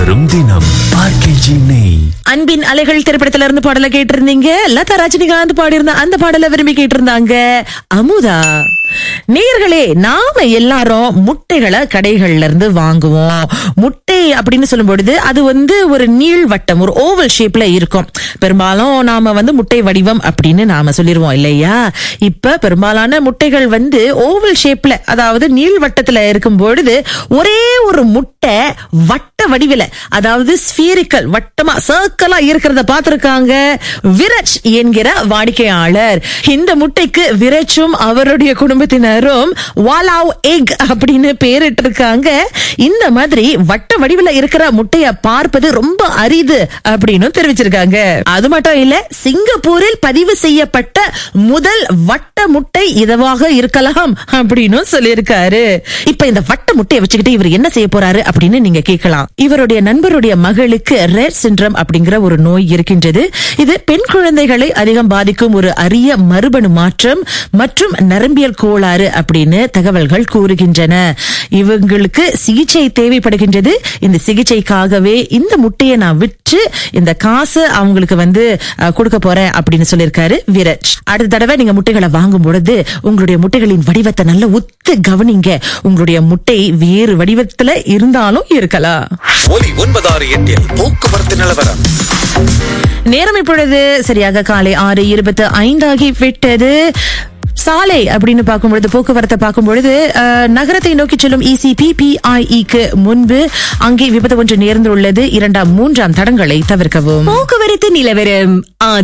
வரும் தினம் ஆர்கேஜி நெய் அன்பின் அலைகள் திரைப்படத்துல இருந்து பாடல கேட்டிருந்தீங்க லதா ரஜினிகாந்த் பாடியிருந்த அந்த பாடலை விரும்பி கேட்டிருந்தாங்க அமுதா நேர்களே நாம எல்லாரும் முட்டைகளை கடைகள்ல இருந்து வாங்குவோம் முட்டை அப்படின்னு சொல்லும் பொழுது அது வந்து ஒரு நீள்வட்டம் ஒரு ஓவல் ஷேப்ல இருக்கும் பெரும்பாலும் நாம வந்து முட்டை வடிவம் அப்படின்னு நாம சொல்லிருவோம் இல்லையா இப்ப பெரும்பாலான முட்டைகள் வந்து ஓவல் ஷேப்ல அதாவது நீள்வட்டத்துல இருக்கும் பொழுது ஒரே ஒரு முட்டை வட்ட வடிவில அதாவது ஸ்பீரிக்கல் வட்டமா சர்க்கிளா இருக்கிறத பார்த்திருக்காங்க விரஜ் என்கிற வாடிக்கையாளர் இந்த முட்டைக்கு விரச்சும் அவருடைய குடும்பத்தினரும் வாலாவ் எக் அப்படின்னு பேரிட்டு இருக்காங்க இந்த மாதிரி வட்ட வடிவில இருக்கிற முட்டைய பார்ப்பது ரொம்ப அரிது அப்படின்னு தெரிவிச்சிருக்காங்க அது மட்டும் இல்ல சிங்கப்பூரில் பதிவு செய்யப்பட்ட முதல் வட்ட முட்டை இதுவாக இருக்கலாம் அப்படின்னு சொல்லியிருக்காரு இப்ப இந்த வட்ட முட்டையை வச்சுக்கிட்டு இவர் என்ன செய்ய போறாரு அப்படின்னு நீங்க கேட்கலாம் இவருடைய நண்பருடைய மகளுக்கு ரேட் சின்ட்ரம் அப்படிங்கிற ஒரு நோய் இருக்கின்றது இது பெண் குழந்தைகளை அதிகம் பாதிக்கும் ஒரு அரிய மரபணு மாற்றம் மற்றும் நரம்பியல் கோளாறு அப்படின்னு தகவல்கள் கூறுகின்றன இவங்களுக்கு சிகிச்சை தேவைப்படுகின்றது இந்த சிகிச்சைக்காகவே இந்த முட்டையை நான் விற்று இந்த காசு அவங்களுக்கு வந்து அஹ், கொடுக்க போறேன் அப்படின்னு சொல்லியிருக்காரு விரஜ் அடுத்த தடவை நீங்க முட்டைகளை வாங்கும் பொழுது உங்களுடைய முட்டைகளின் வடிவத்தை நல்லா உத்து கவனிங்க உங்களுடைய முட்டை வேறு வடிவத்துல இருந்தாலும் இருக்கலாம் ஒலி ஒன்பதாறு எட்டில் போக்குவரத்து நிலவரம் நேரம் இப்பொழுது சரியாக காலை ஆறு இருபத்து ஐந்தாகி விட்டது சாலை அப்படின்னு பார்க்கும் பொழுது போக்குவரத்தை பார்க்கும் பொழுது அஹ், நகரத்தை நோக்கி செல்லும் இசிபி பிஐஇக்கு முன்பு அங்கே விபத்து ஒன்று நேர்ந்துள்ளது இரண்டாம் மூன்றாம் தடங்களை தவிர்க்கவும் போக்குவரத்து நிலவரம்